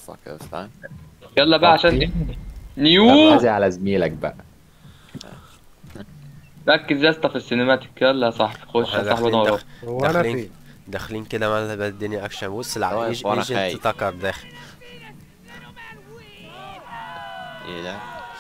motherfuckers time. يلا بقى عشان طب نيو غازي على زميلك بقى ركز يا اسطى في السينماتيك يلا يا صاحبي خش احنا يا صاحبي داخلين دور دخ- هو انا داخلين فين داخلين كده مالها الدنيا اكشن بص الع- واقف ايج- وأنا ايجنت خايف. تاكر داخل ايه ده؟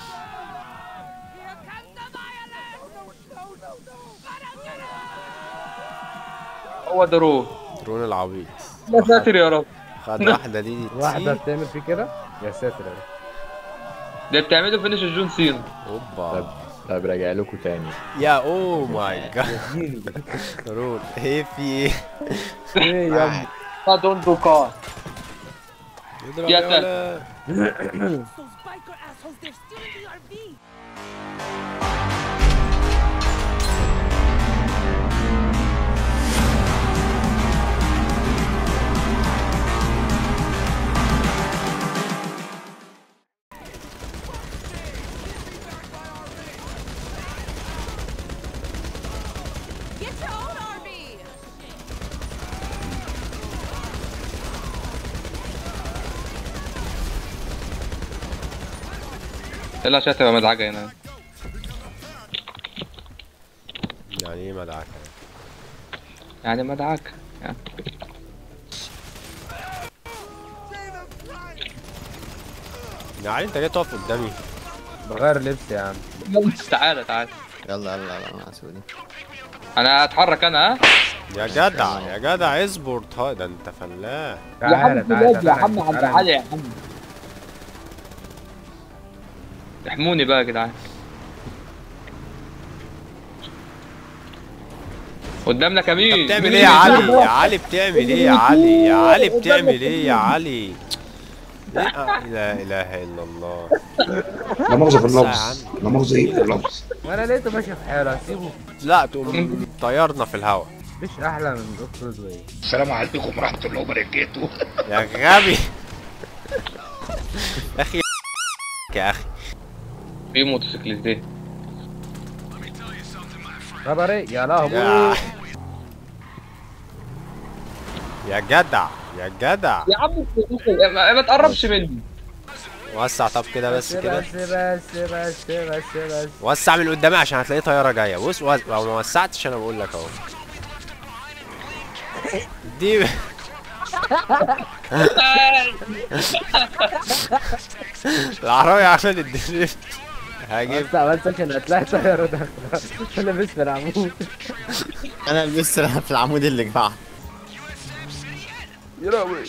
هو ده روح درون العبيط يا ساتر يا رب خد واحده دي دي واحدة تي. بتعمل فيه كده يا ساتر يا رب. ده بتعملوا فينش الجون سينا اوبا طيب راجع لكم تاني يا اوه ماي جاد اديني درون ايه في ايه ايه يا ابني ما دون دوكار يضرب يا يا ساتر. ولا Those biker assholes, they're stealing the RV! Get your own RV! يلا عشان تبقى مدعجة هنا يعني ايه مدعك يعني مدعكة يعني. يا علي انت جاي تقف قدامي بغير لبس يا عم يلا تعالى تعالى يلا يلا يلا انا سوري انا هتحرك انا ها يا جدع يا جدع اصبر طيب ده انت فلاح تعالى تعالى تعالى يا عم عند تعالى. علي يا عم احموني بقى يا جدعان قدامنا انت كمين بتعمل ايه يا علي يا علي بتعمل ايه يا علي يا علي بتعمل ايه يا علي إيه؟ آه، لا اله الا الله لا مؤاخذة في بس يا اللفظ لا مؤاخذة ايه في اللفظ وانا لقيته ماشي في حاله هسيبه لا تقوم طيرنا في الهواء مفيش احلى من دكتور زوي السلام عليكم ورحمة الله وبركاته يا غبي يا اخي يا اخي في موتوسيكلتين خبري يا يا لهوي يا جدع يا جدع يا عم ما ما تقربش مني وسع طب كده بس بس كده بس بس بس بس بس وسع من قدامي عشان هتلاقي طياره جايه بص وز... لو ما وسعتش انا بقول لك اهو دي العربية عملت دريفت هجيب بس بس عشان هتلاقي طيارة داخلة انا لابس في العمود انا لبست في العمود اللي جمع يا لهوي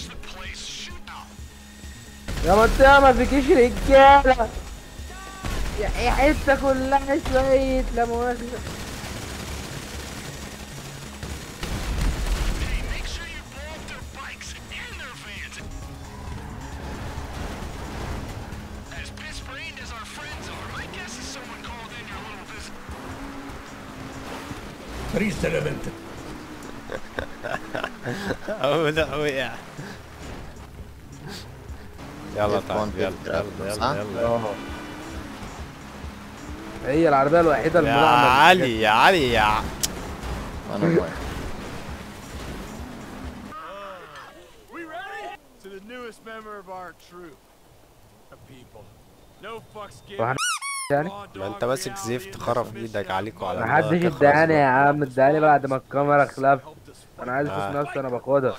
يا منطقة ما فيكيش رجالة يا يا حتة كلها شوية لا مؤاخذة Tristemente. اهو ده وقع يلا F1 تعال يلا كده، يلا صح؟ يلا يلا اه هي العربية الوحيدة يا المنعمة علي يا علي يا انا موافق We ready? To the newest member of our troop. A people. No fucks given. واحد يعني raw ما dog انت ماسك reality زفت and خرف dismiss ايدك that عليكوا على محدش الله، تخلص اداني يا بقى. عم اداني بعد ما الكاميرا خلفت helped us انا عايز آه. اشوف نفسي انا باخدها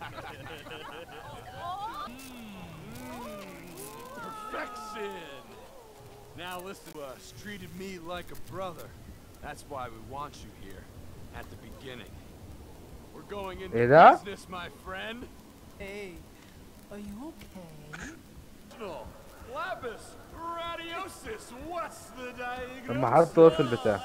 perfection. Now listen to us. Treated me like a brother. That's why we want you here. At the beginning. We're going into ايه ده؟ business, my friend. Hey, are you okay? No. Lapis. Radiosis. What's the diagnosis? لما حط طفل بتاع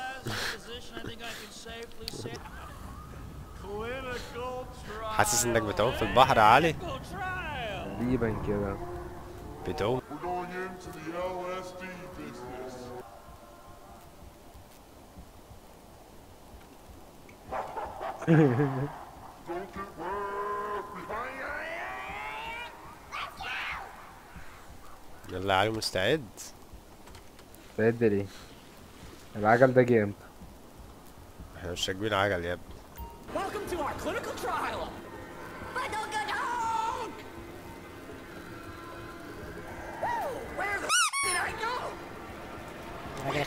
Clinical trial. حاسس انك بتعوم في البحر يا علي تقريبا كده بتعوم We're going into the LSD business. Don't get left behind. يلا يا علي مستعد بعد ليه العجل ده جه امتى احنا مش راكبين عجل يا ابني Welcome to our clinical trial!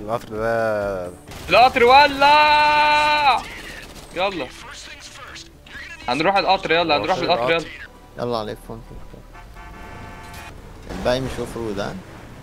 القطر ده القطر ولع يلا هنروح القطر يلا هنروح فين بالقطر يلا القطر؟ يلا عليك فون الباقي مش مفروض ها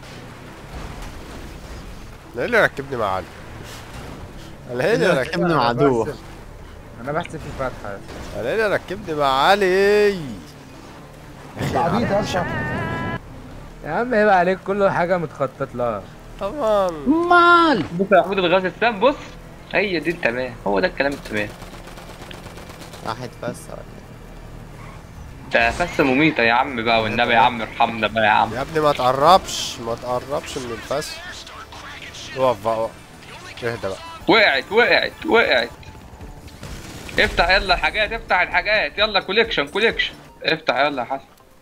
انا ايه اللي ركبني مع علي؟ انا ايه اللي اللي ركبني ركبني مع عدو بحسب- انا بحسب في فتحه انا ايه اللي ركبني مع علي؟ عبيط يا اشرف يا عم عيب عليك كل حاجه متخطط لها طبعا مال بص يا محمود الغاز السام بص هي دي التمام هو ده الكلام التمام راحت بس ولا ده فسه مميتة يا عم بقى والنبي يا عم ارحمنا بقى يا عم يا ابني ما تقربش ما تقربش من الفس اقف بقى اقف. اهدى بقى وقعت وقعت وقعت افتح يلا الحاجات افتح الحاجات يلا كوليكشن كوليكشن افتح يلا يا حسن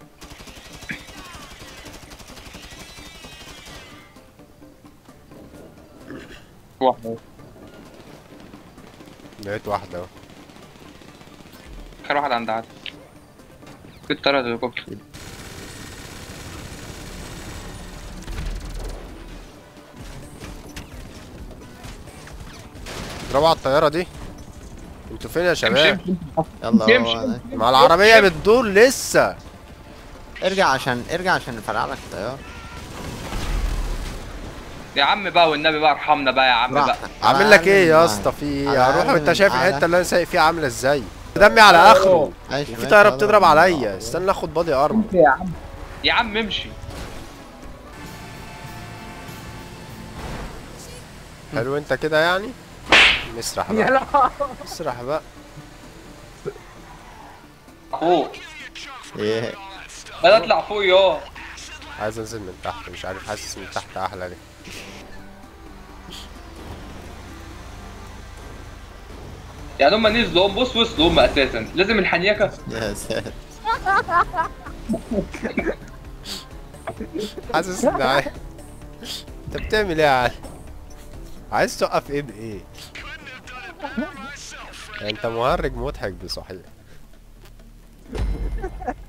واحدة لقيت واحدة اهو اخر واحد عند عادل في الطيارة الهليكوبتر اضربوا على الطيارة دي انتوا فين يا شباب؟ يلا يمشي. هو- ما العربية بتدور لسه ارجع عشان ارجع عشان نفرقع لك الطيارة يا عم بقى والنبي بقى ارحمنا بقى يا عم بقى براحتك. عامل لك ايه يا على اسطى في ايه؟ على هروح الأقل انت شايف على- الحتة اللي انا سايق فيها عاملة ازاي؟ دمي على اخره ماشي، في ماشي، طيارة يلا. بتضرب عليا استنى اخد بادي ارمر يا عم يا عم امشي حلو انت كده يعني؟ نسرح بقى يلا نسرح بقى فوق ايه انا اطلع فوق يا عايز انزل من تحت مش عارف حاسس من تحت احلى ليه يعني هم نزلوا هم بص وصلوا هم اساسا لازم الحنيكه يا ساتر حاسس ان عايز انت بتعمل ايه يا علي؟ عايز توقف ايه بايه؟ انت مهرج مضحك بصحيح